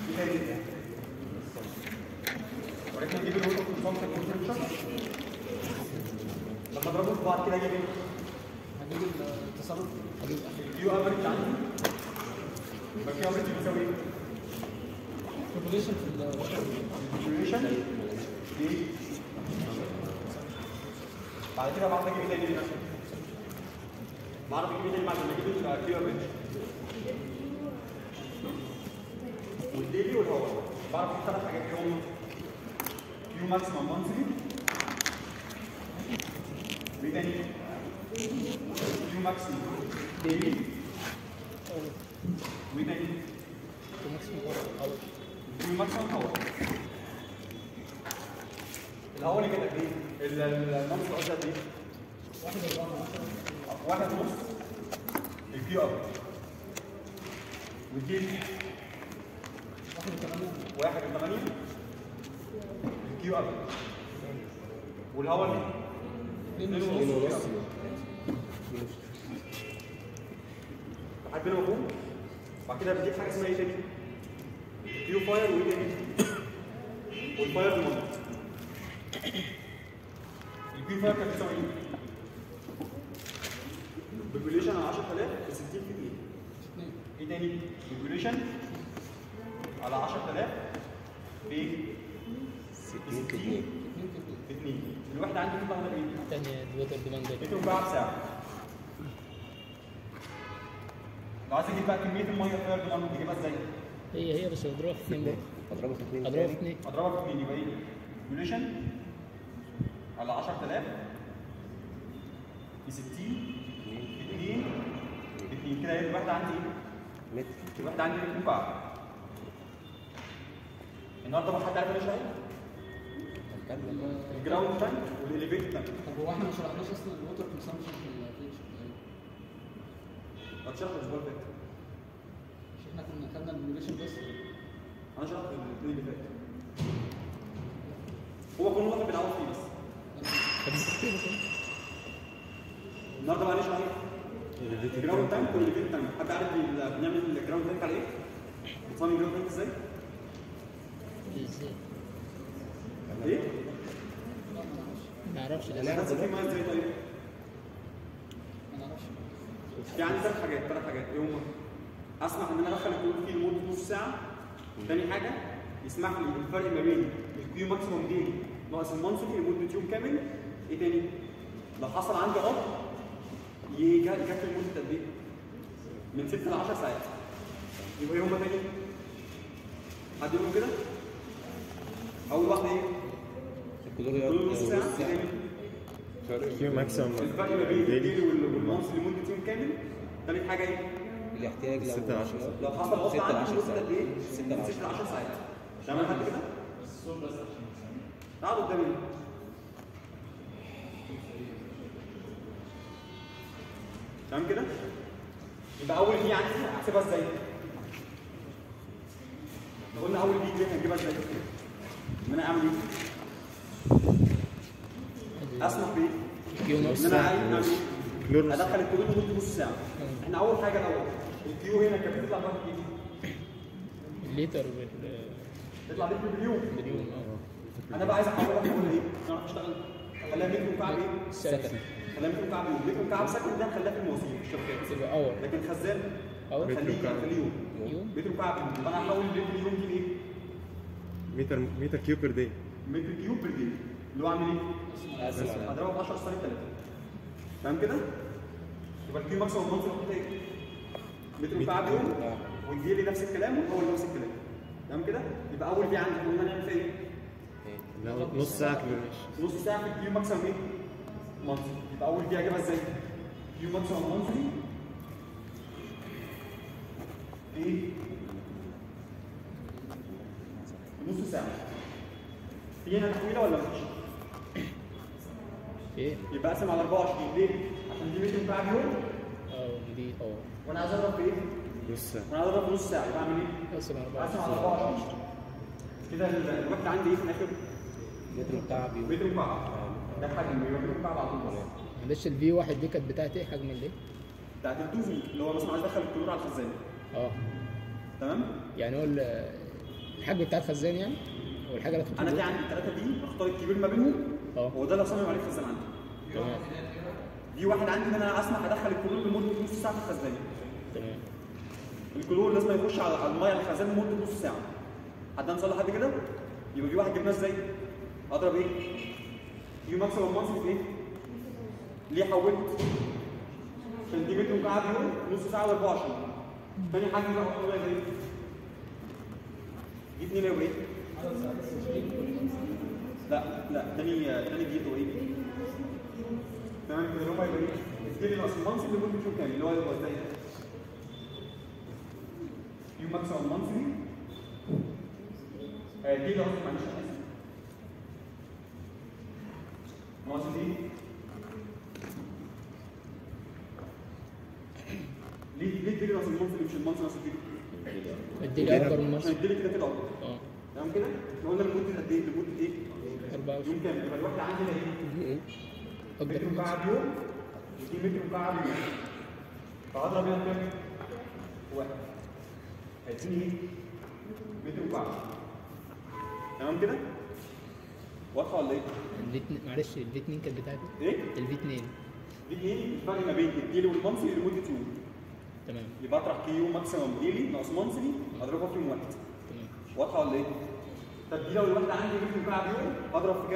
دي تاني دي ولكن نجيب الوتر كونسامشن كونسامشن لما اضربهم في بعض كده اجيب ايه؟ هجيب التصرف هجيب الكيو افريج عندي يبقى الكيو افريج بيساوي ايه؟ population في ال population دي بعد كده بعرف اجيب ايه تاني هنا؟ بعرف اجيب ايه تاني بعد ما اجيب الكيو افريج والديلي والهواء بعرف اجيب ثلاث حاجات ايه هم؟ كيو ماكسيمم مانثلي وايه تاني؟ كيو ماكسيمم ديلي وايه تاني؟ كيو ماكسيمم هواء الهواء اللي كده قد ايه؟ ال- ال- المنطقه قصدها قد ايه؟ واحد ونص الكيو اب والجيل واحد وثمانية الكيو اب والهواء اللي اثنين ونص لحد هنا مفهوم؟ بعد كده بتجيب حاجه اسمها ايه تاني؟ كيو فاير وايه تاني؟ والفاير المنطقه الكيو فاير كانت بتساوي ايه؟ بوبوليشن على 10000 ب 60 في دقيقة. ايه تاني؟ بوبوليشن على 10000 ب 60 في 2 الواحدة عندي تطلع هنا بايه؟ تاني الوتر ديماند متر مكعب ساعة. لو عايز اجيب بقى كمية المية فيها ديماند بجيبها ازاي؟ هي هي بس اضربها في اثنين اضربه في اثنين اضربها في اثنين اضربها في 2 يبقى ايه؟ بوبوليشن على 10000 ب 60 في 2 في 2 كده الواحدة عندي ايه؟ متر الواحدة عندي متر مكعب. النهارده ما حد عارف انا شايف؟ الجراوند تانك والاليفيتد تانك. طب هو احنا ما شرحناش اصلا الووتر كونسامشن في الفيديو ما اتشرح الاسبوع اللي فات. مش احنا كنا خدنا البوبوليشن بس انا شرحت الاثنين اللي فات. هو كل واحد بنعوض فيه بس. النهارده بقى نشرح ايه؟ الجراوند تانك والاليفيتد تانك. حد عارف ال- بنعمل الجراوند تانك على ايه؟ بتصمم الجراوند تانك ازاي؟ ازاي؟ ايه؟ ما اعرفش ده هنحسب فيه ميه ازاي طيب؟ ما نعرفش في عندي ثلاث حاجات ثلاث حاجات ايه هم؟ اسمح ان انا ادخل الكيو فيه لمده نص ساعه تاني حاجه يسمح لي الفرق ما بين الكيو ماكسيموم دي ناقص المنصفي لمده يوم كامل ايه تاني؟ لو حصل عندي عطل يجي- يكفي لمده قد ايه؟ من 6 ل 10 ساعات يبقى ايه هم تاني؟ حد يقول كده؟ اول واحده ايه؟ كل نص ساعه إيه تاني؟ كيو ماكسيمم الفرق ما بين الديلي وال- والمنصفي لمده يوم كامل تالت حاجه ايه؟ الاحتياج لو ستة لعشرة ساعات. لو حصل عطل ستة عندي لعشر مده ساعات. قد ايه؟ ستة من لعشر 6 ل 10 ساعات تمام لحد كده؟ تعالوا قدامي تمام كده؟ يبقى اول دي عندي احسبها ازاي؟ لو قلنا اول دي دي هنجيبها ازاي؟ ان انا اعمل ايه؟ اسمح بايه؟ كيو ان نص انا ساعة عايز اعمل ايه؟ كيلو نص ادخل الكيلو لمده نص ساعه احنا اول حاجه الاول الكيو هنا كانت بتطلع بقى ايه؟ الليتر بال- تطلع لتر باليوم باليوم اه انا بقى عايز احولها اقول ايه؟ انا اروح اشتغل اخليها متر مكعب ايه؟ سكن خليها متر مكعب يوم متر مكعب سكن ده نخليها في المواسير في الشبكات تبقى اور لكن خزان اور متر خليه مكعب. خليه يوم يوم متر مكعب يوم يبقى انا هحول متر يوم دي لايه؟ متر متر كيو بير داي متر كيوب بالدقيقه اللي هو عامل ايه؟ هضربه ب 10 سالب 3 فاهم كده؟ يبقى الكيو ماكسيموم منطقه كده ايه؟ متر مكعب يوم والجيلي نفس الكلام والهواء نفس الكلام تمام كده؟ يبقى اول دي عندي قلنا نعمل فيها ايه؟ لا نص ساعة كيلو ماشي نص ساعه في الكيو ماكسيموم ايه؟ منصري يبقى اول دي هجيبها ازاي؟ كيو ماكسيموم منصري ايه؟ نص ساعه في هنا تحويله ولا مفيش؟ ايه يبقى اقسم على 24 ليه؟ عشان دي متر مكعب يوم اه دي اور وانا عايز اضرب في ايه؟ نص ساعة وانا عايز اضرب في نص ساعه يبقى اعمل ايه؟ اقسم اقسم 24 على 24 كده ال- الوحده عندي ايه في الاخر؟ متر مكعب يوم متر مكعب ده حجم يبقى متر مكعب على طول بس معلش الفي واحد دي كانت بتاعت ايه حجم الايه؟ بتاعت الدوفي اللي هو مثلا عايز ادخل الكلور على الخزان اه تمام؟ يعني هو ال- الحجم بتاع الخزان يعني او الحاجه اللي انا هتحطها في عندي الثلاثه دي اختار الكبير ما بينهم اه هو ده اللي اصمم عليه الخزان عندي تمام دي واحد عندي ان انا اسمح ادخل الكلور لمده نص ساعه في الخزان تمام الكلور لازم يخش على على الميه الخزان لمده نص ساعه حد هنصل لحد كده يبقى في واحد جبناه ازاي اضرب ايه يو ماكسيمم مانثلي في ايه ليه حولت عشان دي متر مكعب يوم نص ساعه و24 تاني حاجه بقى اقول لك ايه دي اتنين يبقى ايه لا لا تاني تاني دي هو ايه تمام كده اللي هو يبقى ايه الديلي ناقص المانثلي لمده يوم كامل اللي هو يبقى ازاي يوم ماكسيمم مانثلي دي لو معلش انا اسف مانثلي ليه ليه الديلي ناقص المانثلي مش المانثلي ناقص الديلي؟ اديلي اكبر من عشان مصر الديلي كده كده اكبر اه تمام كده؟ احنا قلنا لمده قد ايه؟ لمده ايه؟ 24 يوم كامل يبقى الوحده عندنا ايه؟ اكبر متر من مصر مكعب يوم ودي متر مكعب يوم فاضرب هنا كام؟ واحد هيديني ايه؟ متر مكعب تمام كده؟ واضحه ولا ايه؟ الفي اتنين- معلش الفي 2 كانت بتاعتي ايه؟ الفي 2 دي ايه؟ الفرق ما بين الديلي والمنصلي لمده يوم تمام يبقى اطرح كيو ماكسيمم ديلي ناقص منصلي اضربها في يوم واحد تمام واضحه ولا ايه؟ طب دي لو الواحده عندي متر مكعب يوم اضرب في كام؟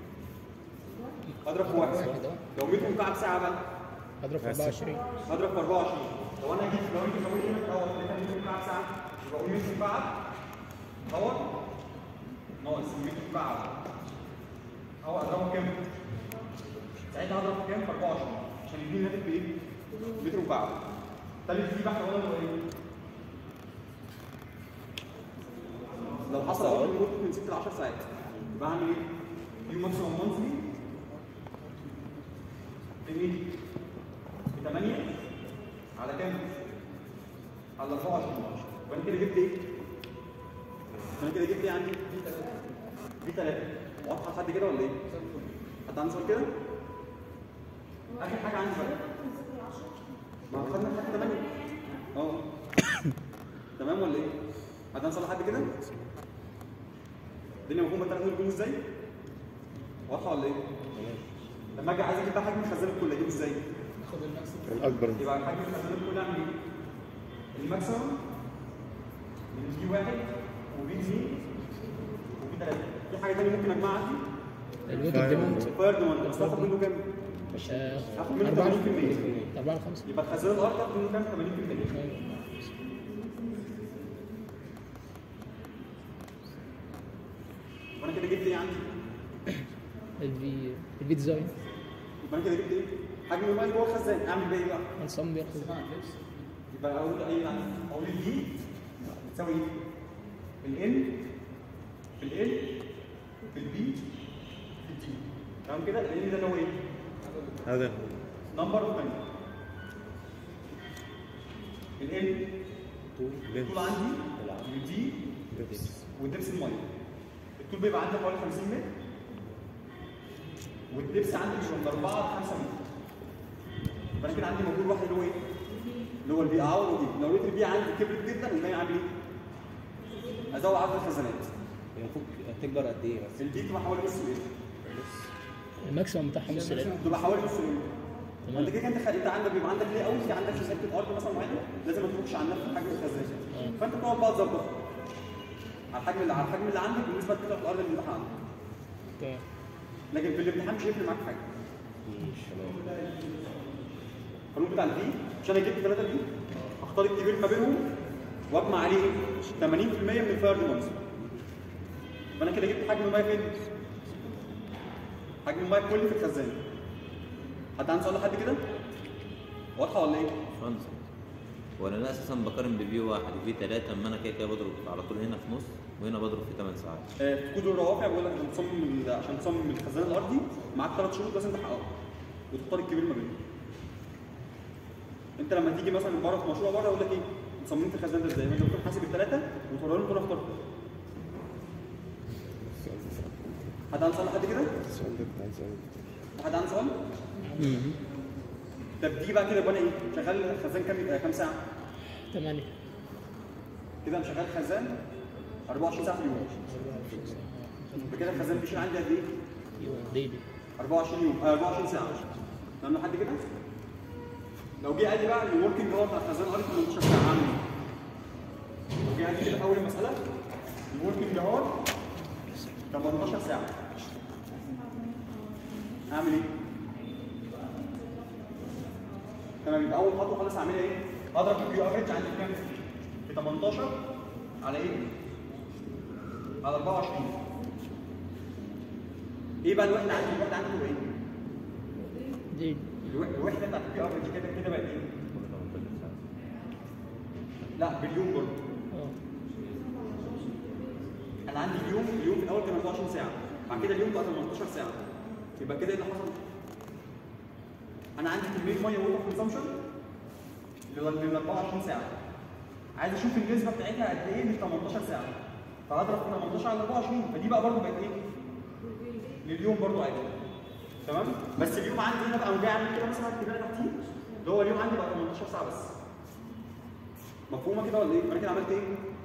اضرب في واحد واحد اه لو متر مكعب ساعه بقى اضرب في 24 اضرب في 24 لو انا جيت لو انت سويت هنا في الاول لقيتها متر مكعب ساعه يبقى اقول متر مكعب باور ناقص متر مكعب او اضربه كام؟ ساعتها اضرب في كام؟ في 24 عشان يديني ناتج بايه؟ متر مكعب تالت دي بقى احنا قلنا له ايه؟ لو حصل اول لمده من 6 ل 10 ساعات يبقى هعمل ايه؟ يوم ماكسيموم مانثلي بايه؟ ب 8 على كام؟ على 24 يبقى انا كده جبت ايه؟ انا كده جبت ايه عندي؟ دي 3 واضحه لحد كده ولا ايه؟ حد عنده سؤال كده؟ اخر حاجه عندي بقى ما خدنا لحد 8 اه تمام ولا ايه؟ حد عنده سؤال لحد كده؟ الدنيا مفهومه الثلاث دول بيكونوا ازاي؟ واضحه ولا ايه؟ لما اجي عايز اجيب بقى حجم الخزان الكلي اجيبه ازاي؟ ناخد الماكسيمم الاكبر يبقى حجم الخزان الكلي اعمل ايه؟ الماكسيمم من جي واحد وبي اثنين وبي ثلاثه في حاجه ثانيه ممكن اجمعها عندي الوتر ديموند فاير ديماند بس هاخد منه كام؟ هاخد منه 4 80% 4 5 يبقى الخزان الارض هاخد منه كام؟ 80% وانا كده جبت ايه عندي؟ الفي الفي ديزاين يبقى انا كده جبت ايه؟ حجم الماء جوه الخزان اعمل بيه ايه بقى؟ هنصمم بياخد اسمها كليبس يبقى اقول ايه اقول الدي بتساوي ايه؟ الان في ال في البي في الدي تمام كده؟ الان ده اللي هو ايه؟ هذا نمبر اوف ماني الان الطول عندي ودي والدبس الميه الطول بيبقى عندي حوالي 50 متر والدبس عندي بيبقى من 4 ل 5 متر يبقى انا كده عندي موجود واحد اللي هو ايه؟ اللي هو البي اعوض ودي لو لقيت البي عندي كبرت جدا يبقى انا عامل ايه؟ ازود عدد الخزانات المفروض تكبر قد ايه بس؟ البي تبقى حوالي نص الايه؟ الماكسيمم بتاعها نص لتر تبقى حوالي نص الايه؟ انت كده انت خ- انت عندك بيبقى عندك ليه قوي في عندك في حته ارض مثلا معينه لازم ما تخرجش عن نفس حجم الخزان فانت بتقعد بقى تظبط على الحجم اللي على الحجم اللي عندك بالنسبه لقطعه الارض اللي متاحه عندك تمام لكن في الامتحان مش هيفرق معاك في حاجه القانون بتاع الفي مش انا جبت ثلاثه دي اختار الكبير ما بينهم واجمع عليه 80% من الفاير ديمانز فانا كده جبت حجم الميه فين؟ حجم الميه كلي في الخزان حد عنده سؤال لحد كده؟ واضحه ولا ايه؟ خمسة وانا لا اساسا بقارن بفي واحد وفي ثلاثة اما انا كده كده بضرب على طول هنا في نص وهنا بضرب في 8 ساعات آه، في كود الروافع بيقول لك عشان تصمم ال- عشان تصمم الخزان الارضي معاك ثلاث شروط لازم تحققهم وتختار الكبير ما بينهم. انت لما تيجي مثلا بره في مشروع بره يقول لك ايه؟ صممت الخزان ده ازاي؟ انت بتروح حاسب الثلاثه وتقول لهم تروح اختار حد عنده سؤال لحد كده؟ السؤال ده كنت عايز أسأله. حد عنده سؤال؟ طب دي بقى كده يبقى انا ايه؟ شغال الخزان كام آه، كام ساعه؟ 8 كده انا شغال خزان 24 ساعه في اليوم 24 ساعة يبقى كده الخزان بيشيل عندي قد ايه؟ يوم ديلي 24 يوم آه 24 ساعه تمام لحد كده؟ لو جه قال لي بقى الوركينج اور بتاع الخزان قريب 18 ساعه اعمل ايه؟ لو جه قال لي كده في اول المساله الوركينج اور 18 ساعه اعمل ايه؟ تمام يبقى اول خطوه خالص اعملها ايه؟ اضرب الكيو افريج عندي كام؟ في 18 على ايه؟ على 24 ايه بقى الوحده عندي؟ الوحده عندي تبقى ايه؟ ديلي الوح- الوحده بتاعت الكيو افريج كده كده بقت ايه؟ لا باليوم برضه اه انا عندي اليوم اليوم في الاول كان 24 ساعه بعد كده اليوم بقى 18 ساعه يبقى كده ايه اللي حصل؟ انا عندي كميه ميه ووتر كونسامشن لل 24 ساعه عايز اشوف النسبه بتاعتها قد ايه مش 18 ساعه فهضرب في 18 على 24 فدي بقى برضه بقت ايه؟ لليوم برضه عادي تمام؟ بس اليوم عندي هنا بقى جاي اعمل كده مثلا اكتب لها تحتيه اللي هو اليوم عندي بقى 18 ساعه بس مفهومه كده ولا ايه؟ انا كده عملت ايه؟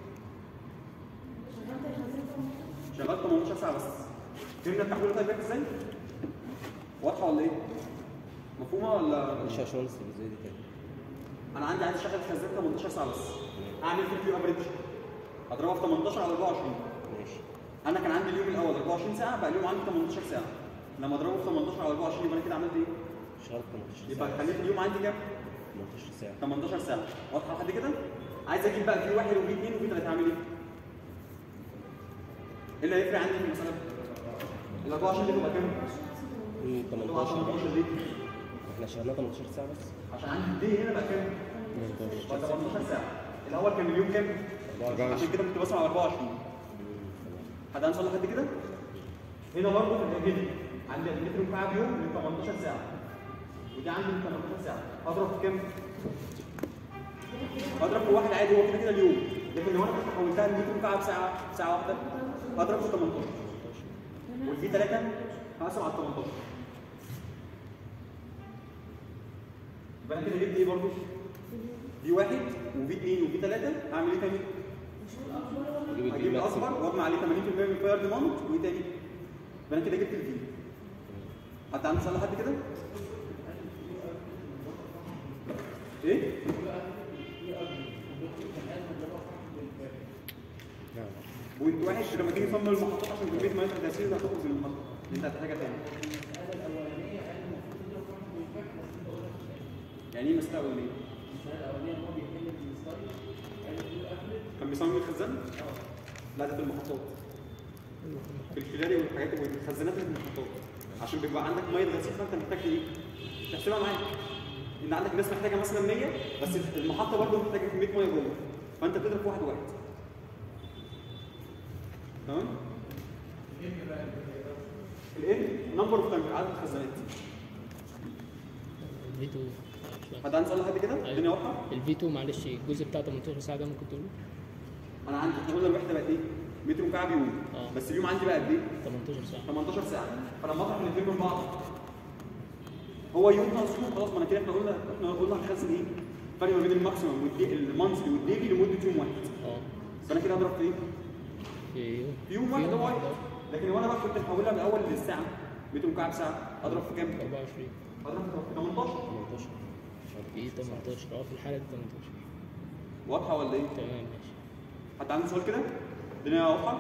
شغال 18 ساعه بس فهمنا التحويل طيب ازاي؟ واضحه ولا ايه؟ مفهومه ولا مش عشان بس ازاي دي كده انا عندي عايز اشغل خزان 18 ساعه بس اعمل في الكيو افريج اضربها في 18 على 24 ماشي انا كان عندي اليوم الاول 24 ساعه بقى اليوم عندي 18 ساعه لما اضربه في 18 على 24 يبقى انا كده عملت ايه؟ شغال 18 يبقى ساعة خليت اليوم عندي كام؟ 18 ساعة 18 ساعه واضحه لحد كده؟ عايز اجيب بقى في واحد وفي اثنين وفي ثلاثه هعمل ايه؟ ايه اللي هيفرق عندي في المساله؟ ال 24 دي تبقى كام؟ مم، تبقى 18 18 ليه؟ احنا شغالنا 18 ساعة بس عشان عندي الدي هنا بقى كام؟ بقى 18 ساعه الاول كان اليوم كام؟ عشان كده كنت بسمع على 24 حد عنده لحد كده؟ هنا برضه في الاجهزه عندي المتر مكعب يوم من 18 ساعه ودي عندي من 18 ساعه اضرب في كام؟ اضرب في واحد عادي هو كده كده اليوم لكن لو انا كنت حولتها لمتر مكعب ساعه ساعه واحده اضرب في 18 والفي 3 هقسم على 18 يبقى انا كده جبت ايه برضه؟ في واحد وفي اثنين وفي ثلاثه هعمل ايه تاني؟ اجيب هجيب الجيم الاكبر ماكسيمم واجمع عليه 80% من الفاير ديماند وايه تاني؟ يبقى انا كده جبت الفي حد عنده سؤال لحد كده؟ ايه؟ بوينت واحد لما تيجي تصمم المحطات عشان كميه ميه التاثير اللي هتخرج من المحطه دي انت هتحتاجها تاني يعني ايه مسألة أولانية؟ كان بيصمم الخزان؟ لا ده في المحطات في الفيلاري والحاجات والخزانات اللي في المحطات عشان بيبقى عندك ميه غسيل فانت محتاج ايه؟ تحسبها معاك ان عندك ناس محتاجه مثلا 100 بس المحطه برضه محتاجه كميه ميه جوه فانت بتضرب في واحد واحد تمام؟ الان نمبر اوف تانك عدد الخزانات الفي 2 حد عنده سؤال لحد كده؟ الدنيا واضحه؟ الفي 2 معلش الجزء بتاع 18 ساعة ده ممكن تقوله انا عندي احنا قلنا الوحده بقت ايه؟ متر مكعب يوم اه. بس اليوم عندي بقى قد ايه؟ 18 ساعة 18 ساعه فلما اطرح الاثنين من بعض هو يوم ناقص يوم خلاص ما انا كده احنا قلنا احنا قلنا هنخزن ايه؟ الفرق ما بين الماكسيمم والدي المانثلي والديلي لمده يوم واحد اه فانا كده هضرب في ايه؟ في يوم في يوم واحد هو واحد لكن وانا بقى كنت محولها من الاول للساعه متر مكعب ساعه اضرب في كام؟ 24 اضرب في 18 18 في 18 اه في الحالة دي 18 واضحه ولا ايه؟ تمام ماشي حد عنده سؤال كده؟ الدنيا واضحه؟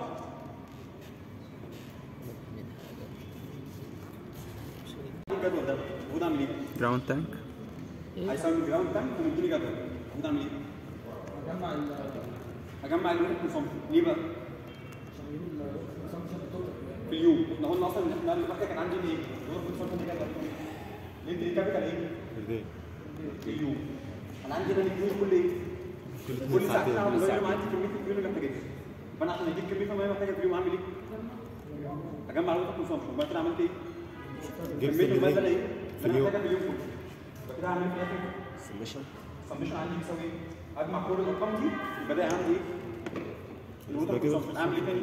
الجدول ده المفروض اعمل ايه؟ جراوند تانك هيساوي الجراوند تانك ومديني جدول المفروض اعمل ايه؟ اجمع ال هجمع اليونت كونسومشن ليه بقى؟ عشان اجيب الكونسامشن التوتال في اليوم احنا قلنا اصلا ان احنا الوحده كان عندي ايه؟ اليونت كونسومشن دي جدول ليه دي كابيتال ايه؟ بالليل في اليوم انا عندي هنا اليوم كل ايه؟ كل ساعتين اعمل زي ما عندي كميه الكيلو اللي محتاجها فانا عشان اجيب كميه الميه محتاجها في اليوم اعمل ايه؟ اجمع الوقت كونسومشن وبعد كده عملت ايه؟ جبت كميه الميه اللي انا بالليل ايه؟ في اللي انا اليوم. محتاجها في اليوم كله يبقى كده هعمل ايه في الاخر؟ سمشن السمشن عندي بيساوي ايه؟ اجمع كل الارقام دي يبقى ده عندي ايه؟ الوتر كده كونسومشن اعمل ايه تاني؟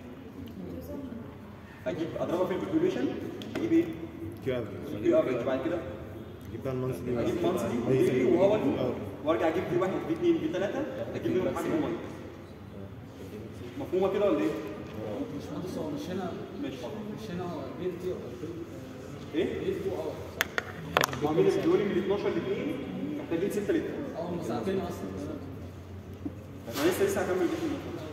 اجيب اضربها في البوبيوليشن اجيب ايه؟ كيو افريج كيو افريج بعد كده جيب بقى المانثلي اجيب مانثلي ويكلي وهو وارجع اجيب في واحد في اثنين في ثلاثه اجيب منهم حاجه ميه مفهومه كده ولا ايه؟ مش مهندس هو مش هنا ماشي مش هنا هو بيت دي ايه؟ بيت تو اور ما مين اللي بيقول لي من 12 ل 2 محتاجين 6 لتر اه هم ساعتين اصلا انا لسه لسه هكمل بيت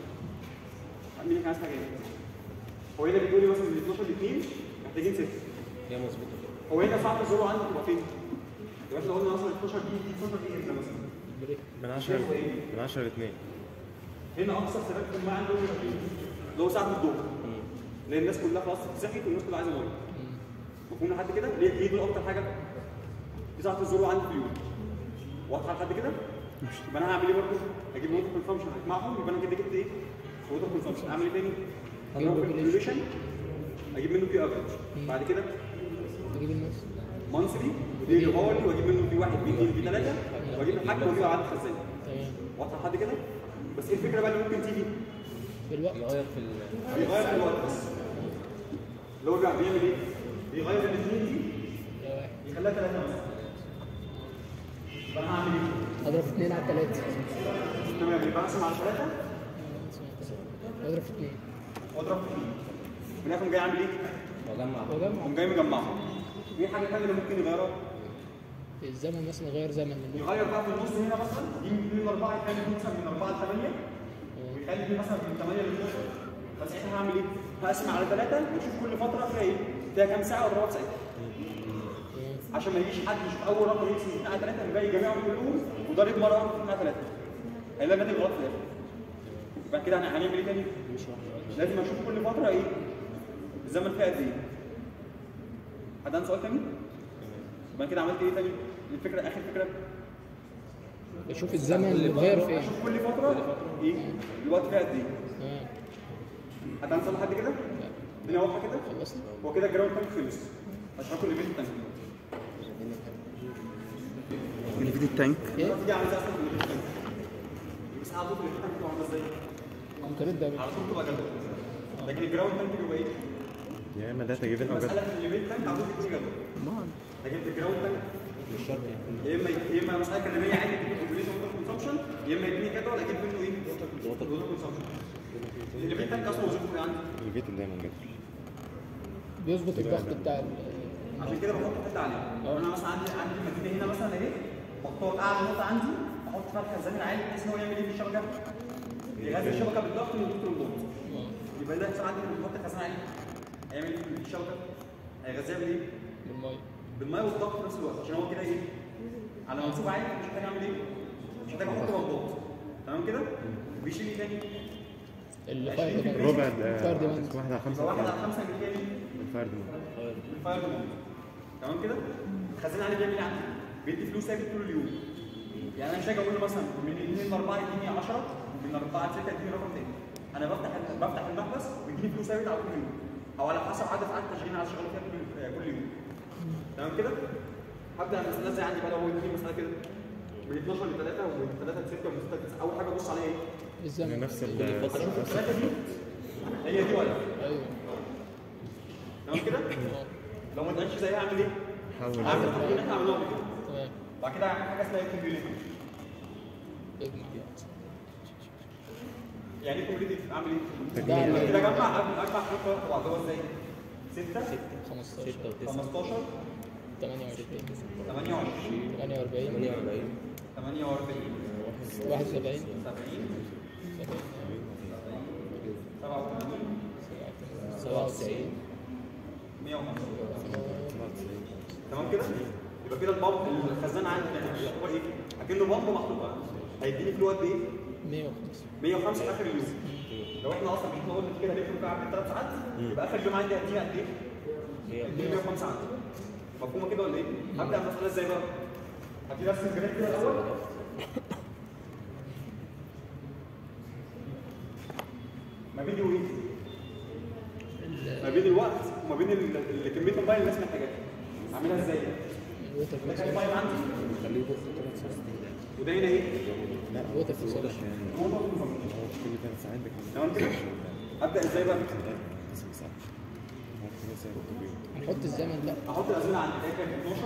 مين كان عايز حاجه ايه؟ هو هنا بيقول لي مثلا من 12 ل 2 محتاجين 6 هي مظبوطه كده هو هنا ساعه الذروه عندي تبقى فين؟ يبقى احنا قلنا مثلا 12 دي دي 12 دي امتى مثلا؟ بريك من 10 من 10 ل 2 هنا اقصى ثبات في الماء عندهم يبقى فين؟ اللي هو ساعه الظهر لان الناس كلها خلاص صحيت والناس كلها عايزه ميه مفهوم لحد كده؟ ليه ليه دول اكتر حاجه؟ دي ساعه الذروه عندي في اليوم واضحه لحد كده؟ يبقى انا هعمل ايه برضه؟ هجيب نقطه كونسامشن هجمعهم يبقى انا كده جبت ايه؟ نقطه كونسامشن اعمل ايه تاني؟ أجيب هضرب في population. البوبيوليشن اجيب منه بي افريج بعد كده اجيب النص مانثلي ودي هولي واجيب منه بي واحد بي اثنين بي ثلاثه واجيب الحاجه واجيب عدد خزان تمام واضحه لحد كده؟ بس ايه الفكره بقى اللي ممكن تيجي؟ بالوقت يغير في ال بيغير في الوقت بس اللي هو بيعمل بيعمل ايه؟ بيغير الاثنين دي يا واحد يخليها ثلاثه بس يبقى انا هعمل ايه؟ اضرب في اثنين على ثلاثة تمام يبقى اقسم على ثلاثه اضرب في اثنين واضرب في اثنين في الاخر جاي اعمل ايه؟ وجمع وجمع قوم جاي مجمعهم في حاجه ثانيه اللي ممكن يغيرها الزمن مثلا غير زمن يغير بقى في النص هنا مثلا دي من من اربعه يخلي دي مثلا من اربعه لثمانيه ويخلي دي مثلا من 8 ل 12 فساعتها هعمل ايه؟ هقسم على ثلاثه واشوف كل فتره فيها ايه؟ فيها كام ساعه واضربها في ساعتها عشان ما يجيش حد يشوف اول رقم يقسم اثنين على ثلاثه يبقى جميعهم كلهم وضارب مره واحده اثنين على ثلاثه هيلاقي الناتج غلط في الاخر يبقى كده هن- هنعمل ايه تاني؟ لازم اشوف كل فتره ايه؟ الزمن فيها قد ايه؟ حد عنده سؤال تاني؟ يبقى كده عملت ايه تاني؟ الفكره اخر فكره بشوف الزمن متغير في ايه اشوف كل فتره ايه؟ الوقت فيها قد ايه؟ تمام حد عنده سؤال لحد كده؟ الدنيا واضحه كده؟ خلصت هو كده الجراوند تانك خلص هشرحه الايفنت التانك الفيد التانك ايه دلوقتي دي عامله زي اصلا في الايفنت التانك بس قاعد في الايفنت التانك بتبقى عامله ازاي؟ ممكن ده على طول تبقى جدول لكن الجراوند تانك بيبقى ايه؟ يا اما داتا جيفن او المساله جدول في الايفنت تانك على طول بتكون جدول ما لكن في الجراوند تانك مش شرط يعني يا اما يا اما مساله كلاميه عادي تجيب population ووتر كونسامشن يا اما يديني جدول اجيب منه ايه؟ ووتر كونسامشن الايفنت تانك اصلا وظيفته ايه عندي؟ الفيد دايما جدول بيظبط الضغط بتاع ال- عشان كده بحط حته عليه انا مثلا عندي عندي المدينه هنا مثلا اهي بختار اعلى نقطه عندي احط فيها الخزان العالي بحيث ان هو يعمل ايه في الشبكه؟ يغذي الشبكه بالضغط من الضغط للضغط يبقى ده مثلا عندي لما بحط الخزان العالي هيعمل ايه في الشبكه؟ هيغذيها بالايه؟ بالميه بالميه والضغط في نفس الوقت عشان هو كده ايه؟ على منسوب عالي مش محتاج اعمل ايه؟ مش محتاج احط بمضات تمام كده؟ ويشيل ايه تاني؟ الفاير ديماند ربع الفاير ديماند واحد على خمسة يبقى واحد على خمسه من كام؟ الفاير ديماند الفاير ديماند تمام كده؟ الخزان عليه بيعمل ايه عندي؟ بيدي فلوس ثابت طول اليوم يعني انا مش هاجي اقول له مثلا من 2 ل 4 يديني 10 ومن 4 ل 6 يديني رقم تاني انا بفتح بفتح المحبس ويديني فلوس ثابت على كل يوم او على حسب عدد ساعات التشغيل اللي انا شغال فيها كل كل يوم تمام كده؟ هبدا المساله ازاي عندي بقى لو هو يديني مساله كده من 12 ل 3 ومن 3 ل 6 ومن 6 ل 9 اول حاجه ابص عليها ايه؟ الزمن نفس ال اشوف الثلاثه دي هي دي ولا ايوه تمام كده؟ اه لو ما اتقالش زيها اعمل ايه؟ حاول اعمل الحاجتين اللي احنا عملناهم قبل كده تمام بعد كده اعمل حاجه اسمها كوميوليتيف اجمع يعني ايه كوميوليتيف؟ اعمل ايه؟ ده على كده اجمع اجمع اجمع حاجات ورا بعض هو ازاي؟ 6 15 15 28 28 48 48 48 71 70 87 97 105 تمام كده؟ يبقى كده البامب الخزان عندي يعني هو ايه؟ اكنه بامب محطوط بقى هيديني فلو قد ايه؟ 105 105 في اخر اليوم لو احنا اصلا احنا قلنا كده هنفرق في عدد ثلاث ساعات يبقى اخر اليوم عندي هديها قد ايه؟ هديها 105 عندي مفهومه كده ولا ايه؟ هبدا المساله ازاي بقى؟ هبتدي ارسم جراف كده الاول ما بين ايه؟ ما بين الوقت وما بين ال- ال- كميه الميه اللي الناس محتاجاها اعملها ازاي؟ الوتر ده كان فلوكس الميه عندي خليه يبص ثلاث ساعات وده هنا ايه؟ الوتر فلوكس كل ثلاث ساعات بكمل تمام كده؟ ابدا ازاي بقى؟ تسع ساعات هو كده ساعة طبيعي. هنحط الزمن لا احط الازمنه عندي ده كام 12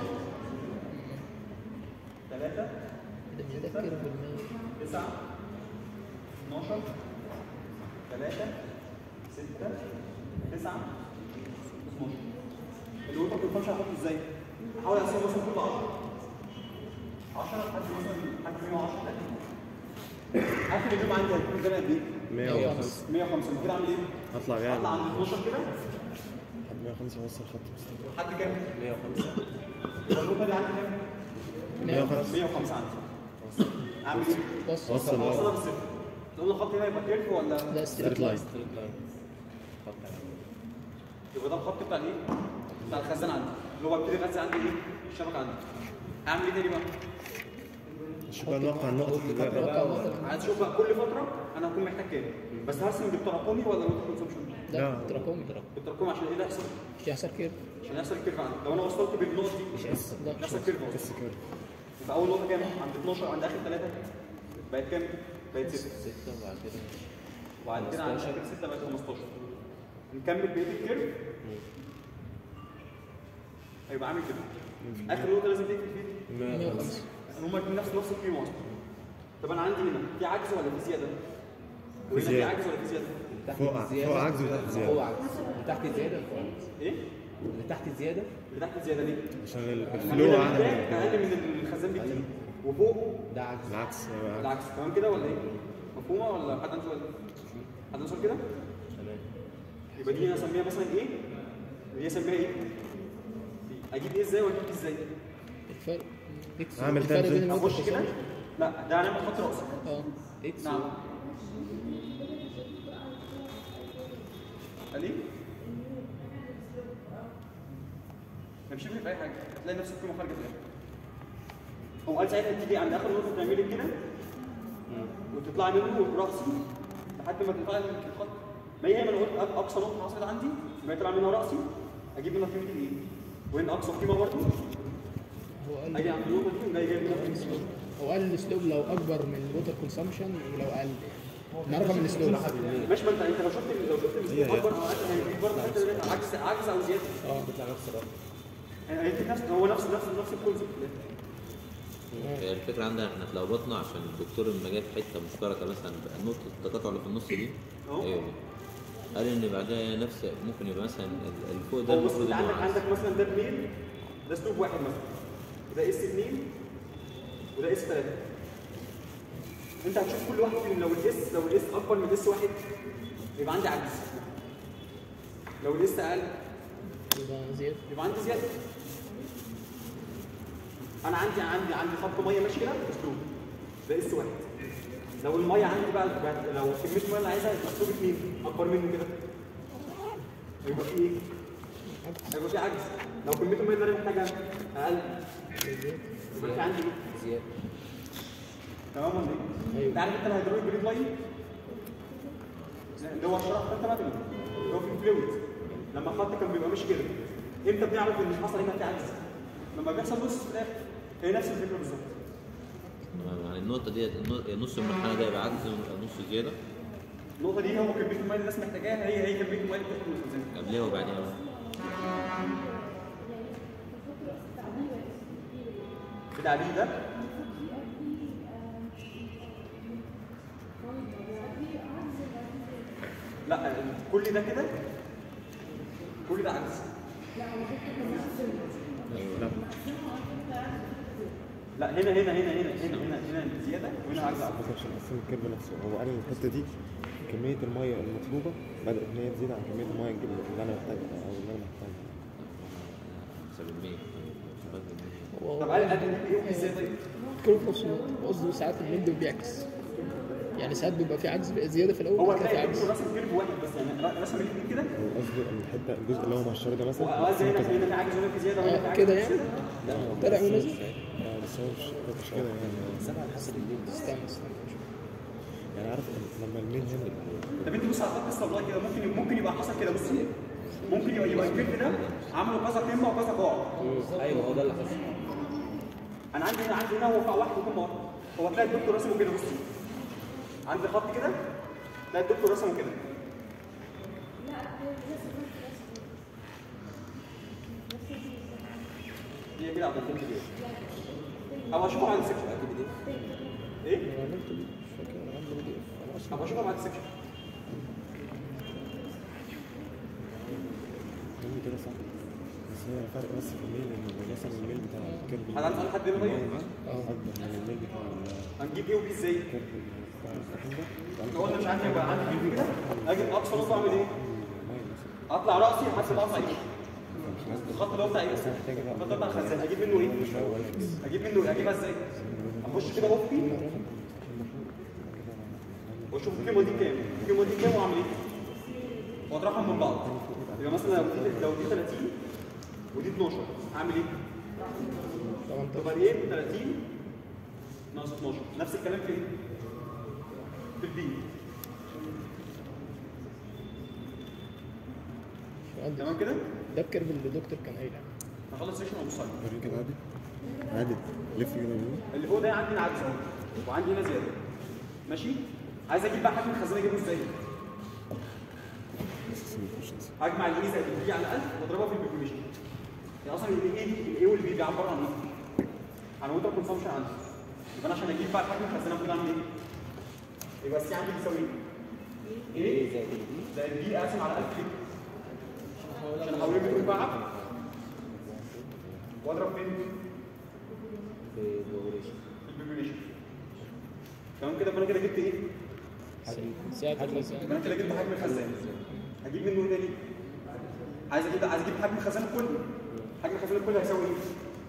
3 ده متذكر بالمية 9 12 3 3 6 9 12 الوتر كونسامشن هحطه ازاي؟ احاول اقسمه مثلا كله 10 10 لحد مثلا لحد 110 تقريبا اخر اليوم عندي هيكون قدامي قد ايه؟ 105 105 كده اعمل ايه؟ هطلع اطلع جامد عند 12 كده لحد 105 اوصل خط مستقيم لحد كام؟ 105 يبقى النقطه دي عندي كام؟ 105 105 عندي اعمل ايه؟ بص وصل اوصلها اه بالصفر تقول الخط هنا يبقى كيرف ولا ده ستريت ستريت لاين لاين ستريت لاين خط عادي. يبقى ده الخط بتاع الايه؟ بتاع الخزان عندي اللي هو ابتدي اغذي عندي ايه؟ الشبكه عندي اعمل ايه تاني بقى؟ نشوف بقى نوقع النقط اللي بقى توقع النقطة عايز اشوف بقى كل فتره انا هكون محتاج كام بس هرسم بالتراكمي ولا الوتر كونسومشن؟ ده لا. تراكمي بالتراكمي عشان ايه اللي يحصل؟ مش هيحصل كيرف عشان يحصل الكيرف عندي لو انا وصلت بالنقط دي مش هيحصل ده مش يحصل هيحصل. كيرف بس كده يبقى اول نقطه كام؟ عند 12 عند اخر ثلاثه بقت كام؟ بقت 6 6 وبعد كده وبعد كده عند 15. اخر 6 بقت 15 نكمل بقيه الكيرف هيبقى عامل كده اخر نقطه لازم تقفل فيها 105 هما الاثنين نفس نفس القيمه اصلا طب انا عندي هنا في عجز ولا في زياده؟ وهنا في زيادة. عجز ولا في زياده؟ تحت فوق- زيادة. فوق عجز وتحت زيادة. فوق عجز اللي تحت زيادة فوق عجز. ايه؟ اللي تحت زيادة اللي تحت زياده ليه؟ عشان ال- عشان الفلو هنا اعلى محتاج من اقل من الخزان بكتير وفوق ده عجز العكس هيبقى العكس تمام كده ولا ايه؟ مفهومه ولا حد عنده سؤال؟ حد عنده سؤال كده؟ تمام يبقى دي انا اسميها مثلا ايه؟ ودي اسميها ايه؟ اجيب ايه ازاي واجيب ايه ازاي؟ الفرق إكس. أعمل الفرق تانجنت. بين النقطة اخش كده؟ والخصام. لا ده هنعمل خط راسي اه اكس نعم قال ايه؟ مش هتفرق في اي حاجه هتلاقي نفس القيمه خارجه في الاخر هو قال ساعتها تيجي عند اخر نقطه تعملي كده وتطلعي منه راسي لحد ما تطلعي من الخط ما هي ما انا قلت أق- اقصى نقطه حصلت عندي يبقى يطلع منها راسي اجيب منها قيمه الايه؟ وهنا اقصى قيمه برضه هو قال اجي عند النقطه دي وجاي جايب منها قيمه هو قال الاسلوب لو اكبر من الوتر كونسامشن ولو اقل نعرفها من الاسلوب ماشي ما انت انت لو شفت لو شفت الاسلوب اكبر او اقل هيجيب برضه حته دلوقتي عجز عجز او زياده اه بيطلع نفس الرقم هيديك نفس هو نفس نفس نفس الكونسيبت هي الفكره عندنا احنا اتلخبطنا عشان الدكتور لما جاب حته مشتركه مثلا نقطه التقاطع اللي في النص دي أهو. ايوه قال ان بعدها نفس ممكن يبقى مثلا ال- اللي فوق ده هو بص المفروض انت انه عندك عكس. عندك مثلا ده اثنين ده اسلوب واحد مثلا وده اس اثنين وده اس ثلاثه انت هتشوف كل واحد فيهم لو الاس لو الاس اكبر من الاس واحد يبقى عندي عجز لو الاس اقل يبقى زيادة يبقى عندي زياده انا عندي عندي عندي خط ميه ماشي كده اسلوب ده اس واحد لو الميه عندي بقى بقى- لو كميه الميه اللي عايزها يبقى اسلوب اثنين اكبر منه كده يبقى في ايه؟ هيبقى في عجز لو كميه الميه اللي انا محتاجها اقل يبقى في عندي ايه؟ زيادة تمام ولا ايه؟ انت عارف انت الهيدروليك جريد لاين اللي هو الشرح بتاعت مبني اللي هو في الفلويد لما الخط كان بيبقى ماشي كده امتى بنعرف ان حصل هنا في عجز؟ لما بيحصل نص في الاخر هي نفس الفكره بالظبط يعني النقطه دي نص المرحله ده يبقى عجز ونص زياده النقطه دي هو كميه الميه اللي الناس محتاجاها هي هي كميه الميه اللي بتدخل من الخزان قبلها وبعدها بتاع دي ده لا كل ده كده كل ده عجز لا لا هنا هنا هنا هنا هنا هنا هنا زياده وهنا عجز عجز بس عشان اقسم الكيرف نفسه هو قال ان الحته دي كميه الميه المطلوبه بدات ان هي تزيد عن كميه الميه اللي انا محتاجها او اللي انا محتاجها حسب المية هو طب قال قال ايه ازاي طيب؟ كله في نفس الوقت قصده ساعات المد بيعكس يعني ساعات بيبقى في عجز بيبقى زيادة في الأول هو بعد كده في هتلاقي عجز الدكتور رسم كيرف واحد بس يعني رسم الاثنين كده هو قصده ان الحته الجزء اللي هو مهشر ده مثلا وقصدي هنا قسمه كده. هنا في عجز وهنا في زياده وهنا في اه عجز كده وهنا يعني في زيادة. طلع ونزل اه بس هو مش مش كده يعني سبعة على حسب الليل استنى استنى يعني عارف لما المين هنا طب انت بص على خط الصبلاء كده ممكن ممكن يبقى حصل كده بص ممكن يبقى يبقى الكيرف ده عملوا كذا قمه وكذا قاع ايوه هو ده اللي حصل انا عندي هنا عندي هنا هو قاع واحد وقمه واحده هو تلاقي الدكتور رسمه كده بص عندي خط كده تلاقي الدكتور رسمه كده هي كده عبد الكريم كده او اشوفه على السكشن ايه؟ انا عملت دي مش فاكر انا عامله دي اف انا اصلا ابقى اشوفها بعد السكشن هي الفرق بس في الميل ان مثلا الميل بتاع الكيرف حد عارف لحد هنا طيب؟ اكبر من الميل بتاع ال- هنجيب ايه وبي ازاي؟ الكيرف بتاع الرقم ده لو قلنا مش عارف يبقى عندي بي كده اجي اقصى نقطه اعمل ايه؟ المايل مثلا اطلع راسي احسب اقطع ايه؟ فمش لازم الخط اللي هو بتاع ايه؟ محتاجة بقى الخط بتاع الخزان اجيب منه ايه؟ اجيب منه ايه؟ اجيبها ازاي؟ اخش كده افقي واشوف القيمه دي كام؟ القيمه دي كام واعمل ايه؟ واطرحهم من بعض يبقى مثلا لو دي لو دي 30 ودي 12 هعمل ايه؟ تبقى ايه 30 ناقص 12 نفس الكلام في ايه؟ في البي تمام كده؟ ده الكيرف اللي الدكتور كان قايل عنه هخلص سيشن وابص عليه وريني كده عادي عادي لف كده يمين اللي فوق ده عندي هنا عدد وعندي هنا زياده ماشي؟ عايز اجيب بقى حجم الخزانه اجيبه ازاي؟ بس نخش نسيب. هجمع الاي زائد البي على 1000 واضربها في البيبوليشن يعني اصلا الاي دي الاي والبي بيعبروا عن ايه؟ عن ووتر كونسامشن عندي يبقى انا عشان اجيب بقى حجم الخزانه المفروض اعمل ايه؟ يبقى السي عندي بيساوي ايه؟ ايه زائد البي زائد بي اقسم على 1000 كده عشان احوله متر مكعب واضرب فين؟ في البوبوليشن في البيبوليشن تمام كده فانا كده جبت ايه؟ ساعة الخزان يبقى انا كده جبت حجم الخزان هجيب منه ايه تاني؟ عايز اجيب عايز اجيب حجم الخزان الكلي حجم الخزان الكلي هيساوي ايه؟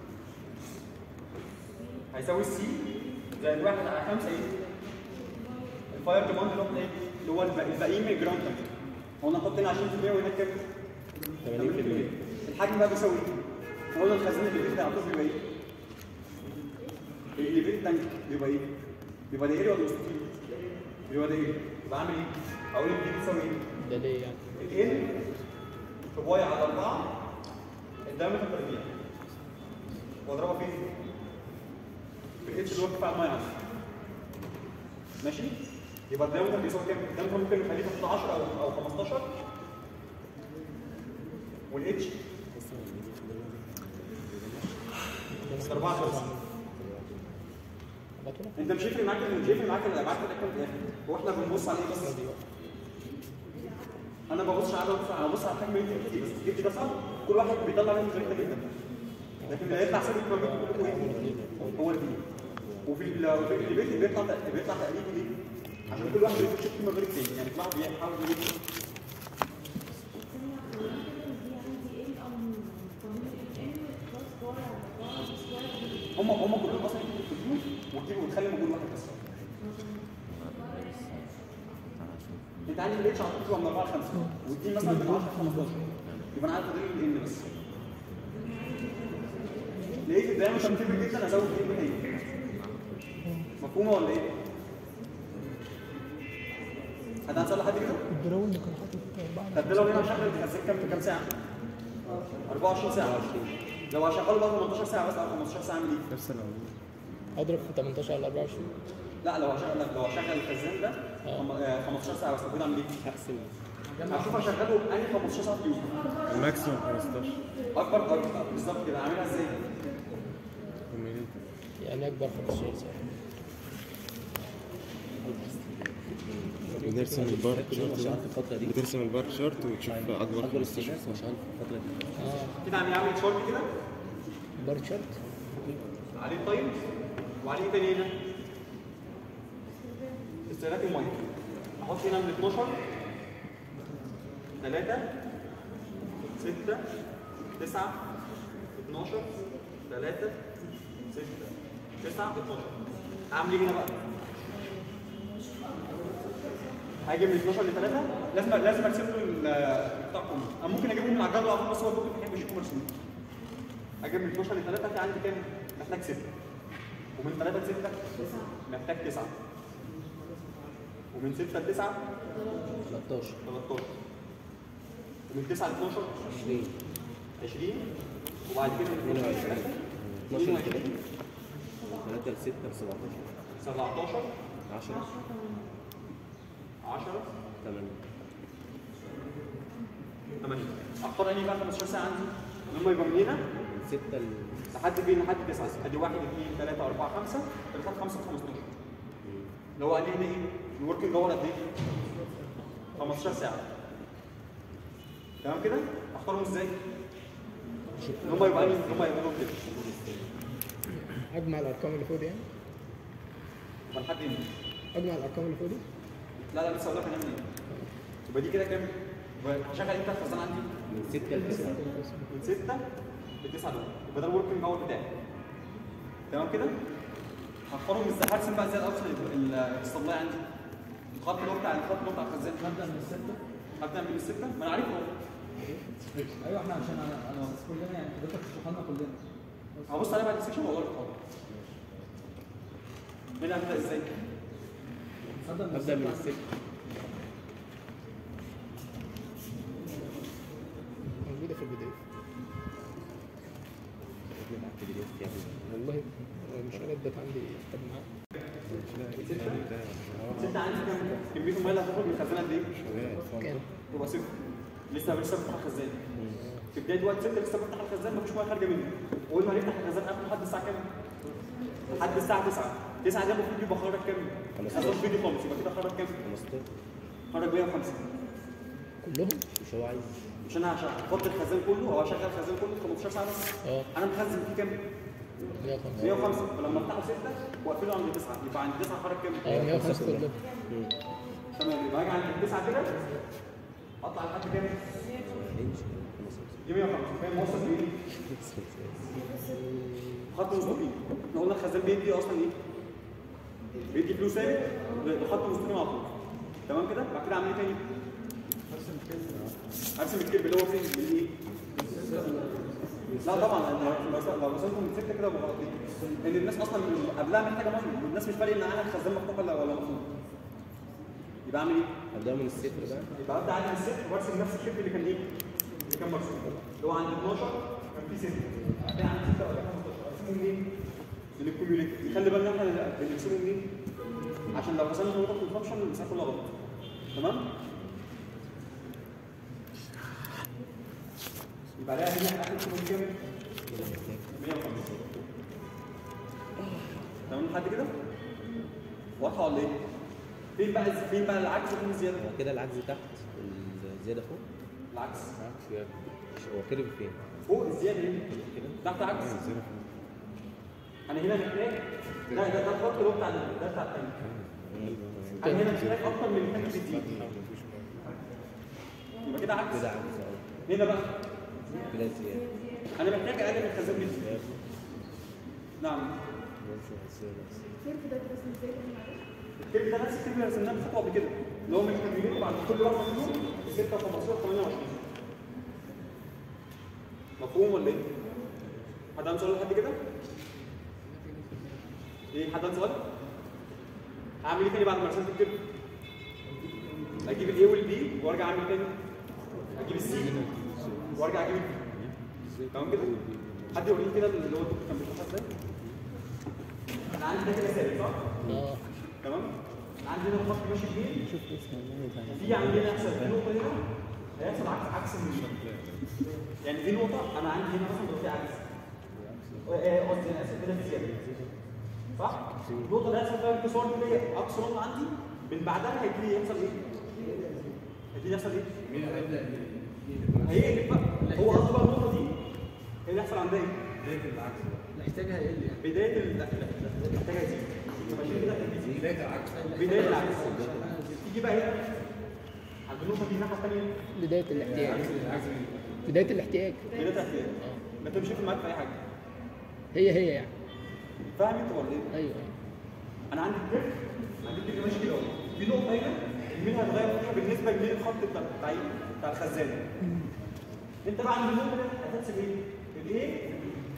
هيساوي السي زائد واحد على خمسة ايه؟ الفاير ديماند اللي هو ايه؟ اللي هو الب- الباقيين من الجراوند تمبريتشر هو انا احط هنا 20% وهناك كام؟ 80% الحجم بقى بيساوي ايه؟ قلنا الخزان اللي بيفتح على طول بيبقى ايه؟ اللي بيت التانك بيبقى ايه؟ بيبقى دائري ولا مستطيل؟ بيبقى دائري يبقى اعمل ايه؟ اقول الدي بتساوي ايه؟ ده ليه يعني ال في باي على 4 الدايمتر تربيع واضربها فين؟ في الاتش اللي هو ارتفاع الميه عنه ماشي؟ يبقى الدايمتر بيساوي كام؟ الدايمتر ممكن نخليه تحت 10 او او 15 والاتش 14 بطلع انت مش هيفرق معاك مش هيفرق معاك الابعاد بتاعتك كام في الاخر هو احنا بنبص على ايه بس انا ببصش على ببص على ببص على حجم انت بتجيب بس جبت ده صح كل واحد بيطلع منه زي جدا لكن اللي هيطلع ثابت ما بينكم كلكم ايه هو البي وفي ال- وفي الديبيت بيطلع بيطلع تقريبا ليه عشان كل واحد بيخش قيمه غير التاني يعني كل واحد بيحاول يجيب هم هم كلهم اصلا يكتبوا وتجيبوا وتخلي موجود واحد بس انت عندي الاتش على طول من 4 ل 5 والدي مثلا من 10 ل 15 يبقى انا عارف فاضل لي الان بس لقيت الدايمتر كبير جدا ازود الان تاني مفهومه ولا ايه؟ حد هتصلح حد كده؟ البراون اللي كان حاطط بعد طب ده لو هنا شغل الخزان كام كام ساعه؟ 24 ساعه لو هشغله بقى 18 ساعه بس او 15 ساعه اعمل ايه؟ نفس العمود اضرب في 18 على 24 لا لو هشغل لو هشغل الخزان ده خم- آه، 15 ساعه بس المفروض اعمل ايه؟ احسن هشوف هشغله انهي 15 ساعه في اليوم الماكسيموم 15 اكبر اكبر بالظبط كده اعملها ازاي؟ المليلتر يعني اكبر 15 ساعة بنرسم البار شارت شغال ده في الفتره دي بترسم البار شارت وتشوف اكبر اكبر 15 استشهاد هو شغال في الفتره دي اه كده عم يعمل شورت كده بار تشارت عليه التايم وعليه إيه تاني هنا استهلاك الميه احط هنا من 12 3 6 9 12 3 6 9 12 اعمل ايه هنا بقى؟ هاجي من 12 ل 3 لازم لازم ارسم له القطاع كله انا ممكن اجيبهم من على الجدول على طول، بس هو الدكتور بيحب يشوفهم مرسومين اجي من 12 ل 3 في عندي كام؟ محتاج 6 ومن 3 ل 6 محتاج 9 ومن 6 ل 9 13 13 ومن 9 ل 12 20 20 وبعد كده من 12 ل 3 12 ل 22 3 ل 6 ل 17 17 10 10 8 8 اختار انهي بقى 15 ساعه عندي ان هم يبقوا من هنا من 6 ل لحد فين لحد 9 ادي 1 2 3 4 5 3 5 15 اللي هو قال لي هنا ايه الوركينج اور قد ايه 15 ساعه تمام كده اختارهم ازاي ان هم يبقى ان هم يبقى لهم كده اجمع الارقام اللي فوق دي يعني يبقى لحد امتى؟ اجمع الارقام اللي فوق دي لا لا لسه هقول لك هنعمل ايه يبقى دي كده كام؟ يبقى هشغل امتى الخزان عندي؟ من 6 ل 9 من 6 ل 9 دول يبقى ده الوركينج اور بتاعي تمام كده؟ هختارهم ازاي هرسم بقى ازاي الاوصل السبلاي عندي الخط اللي هو بتاع الخط اللي هو بتاع الخزان نبدا من السته هبدا من السته ما انا عارفه اهو ايوه احنا عشان انا انا بس كلنا يعني حضرتك تشرح لنا كلنا هبص عليها بعد السكشن واقول لك حاضر هنا هبدا ازاي؟ نبدا من ابدا من السته 6 موجوده في البي دي اف معاك بي دي اف يعني والله مش انا ادت عندي كتاب معاه ستة عندي كام كمية المية اللي هتخرج من الخزان قد ايه؟ كام تبقى صفر لسه لسه بفتح الخزان في بداية وقت ستة لسه بفتح الخزان مفيش مية خارجة منه وقول ما هنفتح الخزان قبل لحد الساعة كام؟ لحد الساعة 9 9 ده المفروض يبقى خرج كام؟ اخر فيديو خالص يبقى كده خرج كام؟ 15 خرج 150 كلهم مش هو عايز مش انا هشغل هفضي الخزان كله او هشغل الخزان كله 15 ساعة بس اه انا مخزن فيه كام؟ 105 105 فلما افتحه 6 واقفله عند 9 يبقى عند 9 خرج كام؟ اه 105 كلهم تمام يبقى اجي عند 9 كده اطلع لحد كام؟ دي 105 فاهم موصل بايه؟ خط مستقيم احنا قلنا الخزان بيدي اصلا ايه؟ بيدي فلوس ثابت بخط مستقيم على طول تمام كده؟ بعد كده اعمل ايه تاني؟ ارسم الكيرف اللي هو فين؟ من ايه؟ لا طبعا لو لو- لو رسمته من سته كده يبقى غلط لان الناس اصلا من قبلها محتاجه مصر الناس مش فارق ان انا الخزان مفتوح ولا ولا مقفول يبقى اعمل ايه؟ ابدا من الصفر بقى يبقى ابدا عادي من الصفر وارسم نفس الشكل اللي كان ايه؟ اللي كان مرسوم اللي هو عند 12 كان في 6 بعدين عند 6 ولا 15 ارسمه منين؟ من الكوميوليتيف يخلي بالنا احنا بنرسمه منين؟ عشان لو رسمنا نقطه في الفانكشن المسافه كلها غلط تمام؟ يبقى عليها هنا اخر كوميوليتيف كام؟ 150 تمام لحد كده؟ واضحه ولا ايه؟ فين بقى فين بقى العكس وفين الزياده؟ هو كده العجز تحت والزياده فوق العكس مش هو كده فين فوق الزياده هنا تحت عكس انا هنا محتاج لا ده ده الخط اللي هو بتاع ده بتاع التاني انا هنا محتاج اكتر من التاني بكتير يبقى كده عكس كده عجز اه هنا بقى كده زياده انا محتاج اقل من الخزان بكتير نعم الكيرف ده اترسم ازاي تاني معلش؟ الكيرف ده نفس الكيرف اللي رسمناه من خطوه قبل كده اللي هو من الكوميونيتي بعد كل رقم منهم 6 15 28 مفهوم ولا ايه؟ حد عنده سؤال لحد كده؟ ايه حد عنده سؤال؟ اعمل ايه تاني بعد ما رسمت الكيرف؟ اجيب الاي والبي وارجع اعمل تاني اجيب السي وارجع اجيب البي تمام كده؟ حد يقول لي كده اللي هو الدكتور كان بيشرحها ازاي؟ انا عندي ده كده ثابت صح؟ اه تمام أنا عندي هنا خط ماشي كبير في عندنا يحصل في نقطه هنا هيحصل عكس عكس من يعني دي نقطه انا عندي هنا مثلا في عكس آه، قصدي انا اسف كده في زياده صح؟ النقطه اللي هيحصل فيها انكسار دي اللي هي اقصى نقطه عندي من بعدها هيبتدي يحصل ايه؟ هيبتدي يحصل ايه؟ هيقلب بقى هو قصده بقى النقطه دي هي اللي يحصل عندها ايه؟ الاحتياج هيقل يعني بدايه ال- الاحتياج هيزيد ماشي كده بدايه العكس بدايه العكس تيجي بقى هنا عند النقطه دي الناحيه الثانيه بدايه الاحتياج بدايه الاحتياج بدايه الاحتياج ما تمشي في معاك في اي حاجه هي هي يعني فاهم انت ولا ايه؟ ايوه انا عندي الكيرف عندي الكيرف ماشي كده اهو في نقطه هنا المين هتغير فيها بالنسبه لمين الخط بتاع بتاع ايه؟ بتاع الخزان انت بقى عند النقطه دي هتحسب ايه؟ الايه؟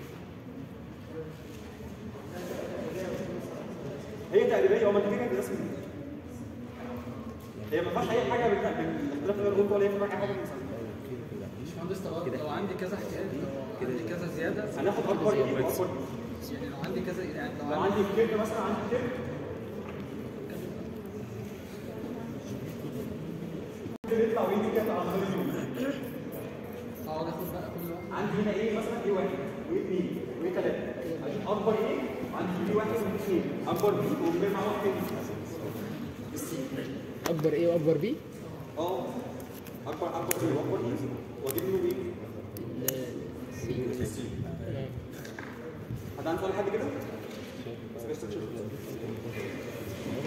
هي تقريبيه هو ما انت كده كده رسم هي ما فيهاش اي حاجه بال- بالاختلاف اللي انا قلته ولا هي فيها اي حاجه من باشمهندس طب لو عندي كذا احتياج لو عندي كذا زياده هناخد اكبر ايه واكبر يعني لو عندي كذا يعني لو لو عندي عندي كيرف مثلا عندي كيرف يطلع ويجي كده على طول اليوم اقعد اخد بقى كل واحد عندي هنا ايه مثلا ايه واحد وايه اثنين وايه ثلاثه اكبر ايه عندي بي واحد وايه اثنين اكبر بي ومجمع واحد تاني السي اكبر ايه واكبر بي اه اكبر اكبر ايه واكبر ايه واجيب له ايه السي حد عنده سؤال لحد كده؟ بس بس- بس-